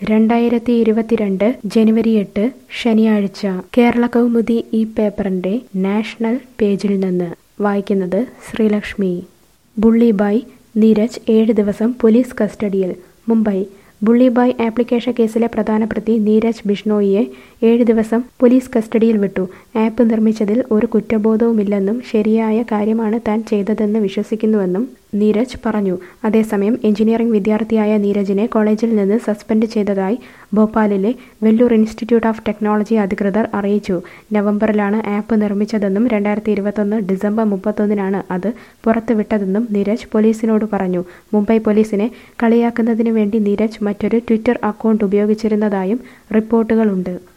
രണ്ടായിരത്തി ഇരുപത്തിരണ്ട് ജനുവരി എട്ട് ശനിയാഴ്ച കേരള കൗമുദി ഈ പേപ്പറിന്റെ നാഷണൽ പേജിൽ നിന്ന് വായിക്കുന്നത് ശ്രീലക്ഷ്മി ബുള്ളിബായ് നീരജ് ഏഴ് ദിവസം പോലീസ് കസ്റ്റഡിയിൽ മുംബൈ ബുള്ളിബായ് ആപ്ലിക്കേഷൻ കേസിലെ പ്രധാന പ്രതി നീരജ് ബിഷ്ണോയിയെ ഏഴ് ദിവസം പോലീസ് കസ്റ്റഡിയിൽ വിട്ടു ആപ്പ് നിർമ്മിച്ചതിൽ ഒരു കുറ്റബോധവുമില്ലെന്നും ശരിയായ കാര്യമാണ് താൻ ചെയ്തതെന്ന് വിശ്വസിക്കുന്നുവെന്നും നീരജ് പറഞ്ഞു അതേസമയം എഞ്ചിനീയറിംഗ് വിദ്യാർത്ഥിയായ നീരജിനെ കോളേജിൽ നിന്ന് സസ്പെൻഡ് ചെയ്തതായി ഭോപ്പാലിലെ വെല്ലൂർ ഇൻസ്റ്റിറ്റ്യൂട്ട് ഓഫ് ടെക്നോളജി അധികൃതർ അറിയിച്ചു നവംബറിലാണ് ആപ്പ് നിർമ്മിച്ചതെന്നും രണ്ടായിരത്തി ഇരുപത്തൊന്ന് ഡിസംബർ മുപ്പത്തൊന്നിനാണ് അത് പുറത്തുവിട്ടതെന്നും നീരജ് പോലീസിനോട് പറഞ്ഞു മുംബൈ പോലീസിനെ കളിയാക്കുന്നതിന് വേണ്ടി നീരജ് മറ്റൊരു ട്വിറ്റർ അക്കൗണ്ട് ഉപയോഗിച്ചിരുന്നതായും റിപ്പോർട്ടുകളുണ്ട്